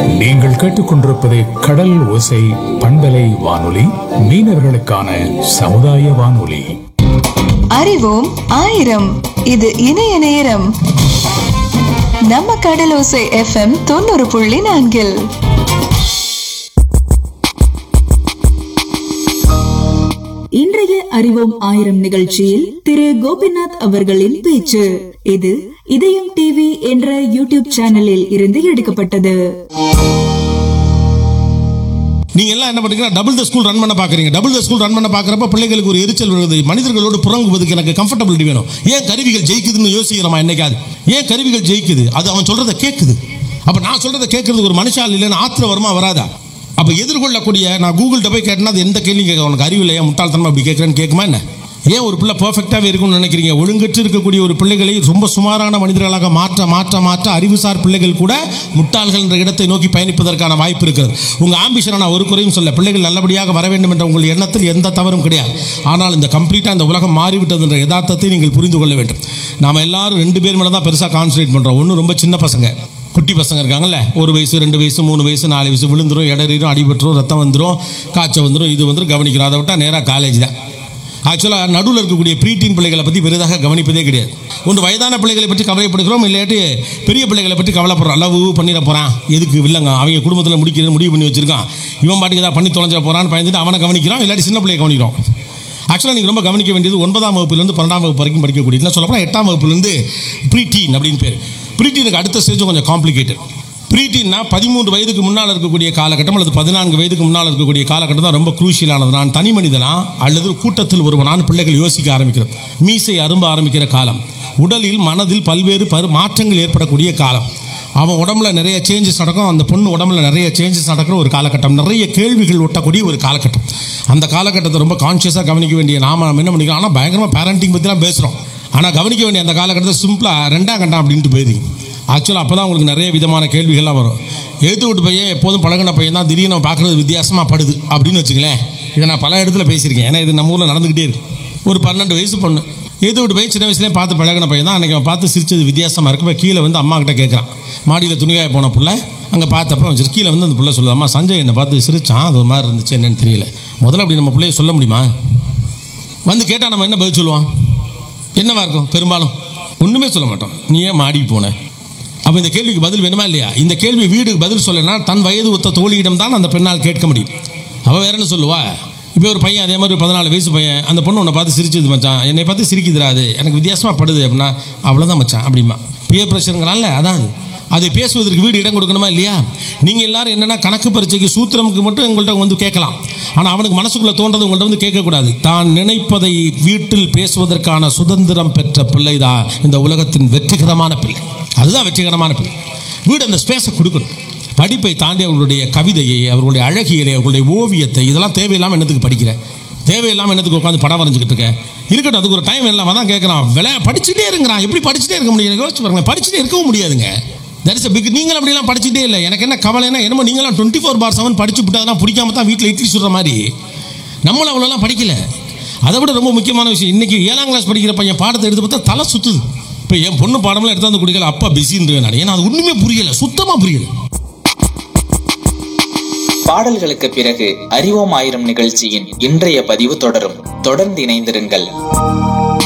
நீங்கள் கேட்டுக்கொண்டிருப்பது கடல் ஓசை பண்பலை வானொலி மீனவர்களுக்கான சமுதாய வானொலி அறிவோம் ஆயிரம் இது இணைய நேரம் நம்ம கடலோசை எஃப்எம் தொண்ணூறு புள்ளி நான்கில் இன்றைய அறிவோம் ஆயிரம் நிகழ்ச்சியில் திரு கோபிநாத் அவர்களின் பேச்சு இது இதயம் டிவி என்ற யூடியூப் சேனலில் இருந்து எடுக்கப்பட்டது நீங்க எல்லாம் என்ன பண்றீங்க டபுள் த ஸ்கூல் ரன் பண்ண பாக்குறீங்க டபுள் த ஸ்கூல் ரன் பண்ண பாக்குறப்ப பிள்ளைகளுக்கு ஒரு எரிச்சல் வருது மனிதர்களோடு புறங்குவதற்கு எனக்கு கம்ஃபர்டபிலிட்டி வேணும் ஏன் கருவிகள் ஜெயிக்குதுன்னு யோசிக்கிறோமா என்னைக்காது ஏன் கருவிகள் ஜெயிக்குது அது அவன் சொல்றதை கேட்குது அப்ப நான் சொல்றதை கேட்கறதுக்கு ஒரு மனுஷால் இல்லைன்னு ஆத்திரம் வருமா வராதா அப்ப எதிர்கொள்ளக்கூடிய நான் கூகுள்கிட்ட போய் கேட்டேன்னா அது எந்த கேள்வி கேட்க உனக்கு அறிவு இல்லையா முட்டாள்தனமா அப்படி கேட்கறேன்னு கேட்குமா என்ன ஏன் ஒரு பிள்ளை பர்ஃபெக்டாகவே இருக்கும்னு நினைக்கிறீங்க ஒழுங்கற்று இருக்கக்கூடிய ஒரு பிள்ளைகளை ரொம்ப சுமாரான மனிதர்களாக மாற்ற மாற்ற மாற்ற அறிவுசார் பிள்ளைகள் கூட முட்டாள்கள் என்ற இடத்தை நோக்கி பயணிப்பதற்கான வாய்ப்பு இருக்கிறது உங்கள் ஆம்பிஷனை நான் ஒரு குறையும் சொல்ல பிள்ளைகள் நல்லபடியாக வர வேண்டும் என்ற உங்கள் எண்ணத்தில் எந்த தவறும் கிடையாது ஆனால் இந்த கம்ப்ளீட்டாக இந்த உலகம் மாறிவிட்டது என்ற யதார்த்தத்தை நீங்கள் புரிந்து கொள்ள வேண்டும் நாம் எல்லாரும் ரெண்டு பேர் மேலே தான் பெருசாக கான்சன்ட்ரேட் பண்ணுறோம் ஒன்று ரொம்ப சின்ன பசங்க குட்டி பசங்க இருக்காங்கல்ல ஒரு வயசு ரெண்டு வயசு மூணு வயசு நாலு வயசு விழுந்துரும் இடறிடும் அடிபட்டுரும் ரத்தம் வந்துடும் காய்ச்சல் வந்துடும் இது வந்துடும் கவனிக்கிறோம் அதை விட்டால் நேராக காலேஜ் தான் ஆக்சுவலாக நடுவில் இருக்கக்கூடிய ப்ரீடீன் பிள்ளைகளை பற்றி பெரிதாக கவனிப்பதே கிடையாது ஒன்று வயதான பிள்ளைகளை பற்றி கவலைப்படுகிறோம் இல்லாட்டி பெரிய பிள்ளைகளை பற்றி கவலைப்படுறோம் லவ் பண்ணிட போகிறான் எதுக்கு இல்லைங்க அவங்க குடும்பத்தில் முடிக்கிறது முடிவு பண்ணி வச்சிருக்கான் இவன் பாட்டுக்கு ஏதாவது பண்ணி தொலைஞ்சிட போகிறான்னு பயந்துட்டு அவனை கவனிக்கிறோம் இல்லாட்டி சின்ன பிள்ளையை கவனிக்கிறோம் ஆக்சுவலாக நீங்கள் ரொம்ப கவனிக்க வேண்டியது ஒன்பதாம் வகுப்புலேருந்து பன்னெண்டாம் வகுப்பு வரைக்கும் படிக்கக்கூடிய என்ன சொல்லப்போனால் எட்டாம் வகுப்புலேருந்து ப்ரீடீன் அப்படின்னு பேர் ப்ரீடீனுக்கு அடுத்த ஸ்டேஜ் கொஞ்சம் காம்ப்ளிகேட்டட் ப்ரீடீன்னா பதிமூன்று வயதுக்கு முன்னால் இருக்கக்கூடிய காலகட்டம் அல்லது பதினான்கு வயதுக்கு முன்னால் இருக்கக்கூடிய காலகட்டம் தான் ரொம்ப குரூஷியலானது நான் தனி மனிதனா அல்லது கூட்டத்தில் ஒருவனான் பிள்ளைகள் யோசிக்க ஆரம்பிக்கிறது மீசை அரும்ப ஆரம்பிக்கிற காலம் உடலில் மனதில் பல்வேறு பரு மாற்றங்கள் ஏற்படக்கூடிய காலம் அவன் உடம்புல நிறைய சேஞ்சஸ் நடக்கும் அந்த பொண்ணு உடம்புல நிறைய சேஞ்சஸ் நடக்கிற ஒரு காலகட்டம் நிறைய கேள்விகள் ஒட்டக்கூடிய ஒரு காலகட்டம் அந்த காலகட்டத்தை ரொம்ப கான்ஷியஸாக கவனிக்க வேண்டிய நாம நம்ம என்ன பண்ணிக்கலாம் ஆனால் பயங்கரமாக பேரண்டிங் பற்றிலாம் பேசுகிறோம் ஆனால் கவனிக்க வேண்டிய அந்த காலகட்டத்தை சிம்பிளாக ரெண்டாம் கண்டம் அப்படின்ட்டு போயிருங்க ஆக்சுவலாக அப்போ தான் உங்களுக்கு நிறைய விதமான கேள்விகள்லாம் வரும் எழுத்து விட்டு பையன் எப்போதும் பழகின பையன் தான் திடீர்னு அவன் பார்க்குறது வித்தியாசமாக படுது அப்படின்னு வச்சுங்களேன் இதை நான் பல இடத்துல பேசியிருக்கேன் ஏன்னா இது நம்ம ஊரில் நடந்துக்கிட்டே இருக்கு ஒரு பன்னெண்டு வயசு பொண்ணு எழுத்து விட்டு பையன் சின்ன வயசுலேயே பார்த்து பழகின பையன் தான் அன்றைக்கி அவன் பார்த்து சிரிச்சது வித்தியாசமாக இருக்கப்போ கீழே வந்து அம்மா கிட்ட கேட்குறான் மாடியில் துணிகாய போன புள்ள அங்கே பார்த்தப்ப வச்சு கீழே வந்து அந்த புள்ள சொல்லுது அம்மா சஞ்சய் என்னை பார்த்து சிரிச்சான் அது ஒரு மாதிரி இருந்துச்சு என்னன்னு தெரியல முதல்ல அப்படி நம்ம பிள்ளைய சொல்ல முடியுமா வந்து கேட்டால் நம்ம என்ன பதில் சொல்லுவான் என்னவா இருக்கும் பெரும்பாலும் ஒன்றுமே சொல்ல மாட்டோம் நீ ஏன் மாடி போன அப்போ இந்த கேள்விக்கு பதில் வேணுமா இல்லையா இந்த கேள்வி வீடுக்கு பதில் சொல்லனா தன் வயது ஒத்த தோழியிடம் தான் அந்த பெண்ணால் கேட்க முடியும் அவள் வேற என்ன சொல்லுவா இப்போ ஒரு பையன் அதே மாதிரி ஒரு பதினாலு வயசு பையன் அந்த பொண்ணு உன்னை பார்த்து சிரிச்சது மச்சான் என்னை பார்த்து சிரிக்குதுடா அது எனக்கு வித்தியாசமாக படுது அப்படின்னா அவ்வளோதான் மச்சான் அப்படிமா பியர் ப்ரெஷருங்கிறான்ல அதான் அது அதை பேசுவதற்கு வீடு இடம் கொடுக்கணுமா இல்லையா நீங்கள் எல்லாரும் என்னன்னா கணக்கு பரீட்சைக்கு சூத்திரமுக்கு மட்டும் உங்கள்கிட்ட வந்து கேட்கலாம் ஆனால் அவனுக்கு மனசுக்குள்ள தோன்றது உங்கள்கிட்ட வந்து கேட்கக்கூடாது தான் நினைப்பதை வீட்டில் பேசுவதற்கான சுதந்திரம் பெற்ற பிள்ளை தான் இந்த உலகத்தின் வெற்றிகரமான பிள்ளை அதுதான் வெற்றிகரமான பிள்ளை வீடு அந்த ஸ்பேஸை கொடுக்கணும் படிப்பை தாண்டி அவர்களுடைய கவிதையை அவர்களுடைய அழகியலை அவர்களுடைய ஓவியத்தை இதெல்லாம் தேவையில்லாமல் என்னத்துக்கு படிக்கிறேன் தேவையில்லாமல் என்னத்துக்கு உட்காந்து படம் வரைஞ்சிக்கிட்டு இருக்கேன் இருக்கட்டும் அதுக்கு ஒரு டைம் இல்லாமல் தான் கேட்குறான் விளையா படிச்சுட்டே இருக்கிறான் எப்படி படிச்சுட்டே இருக்க முடியும் எனக்கு யோசிச்சு பாருங்க படிச்சுட்டே இருக்கவும் முடியாதுங்க தட் இஸ் பிக் நீங்களும் அப்படிலாம் படிச்சுட்டே இல்லை எனக்கு என்ன கவலைன்னா என்னமோ நீங்களாம் டுவெண்ட்டி ஃபோர் பார் செவன் படிச்சு விட்டாதான் பிடிக்காம தான் வீட்டில் இட்லி சுடுற மாதிரி நம்மளும் அவ்வளோலாம் படிக்கல அதை விட ரொம்ப முக்கியமான விஷயம் இன்னைக்கு ஏழாம் கிளாஸ் படிக்கிற பையன் பாடத்தை எடுத்து பார்த்தா தலை சுத்துது இப்போ என் பொண்ணு பாடமெல்லாம் எடுத்து வந்து குடிக்கல அப்பா பிஸின்னு நான் ஏன்னா அது ஒன்றுமே புரியல சுத்தமாக புரியல பாடல்களுக்கு பிறகு அறிவோம் ஆயிரம் நிகழ்ச்சியின் இன்றைய பதிவு தொடரும் தொடர்ந்து இணைந்திருங்கள்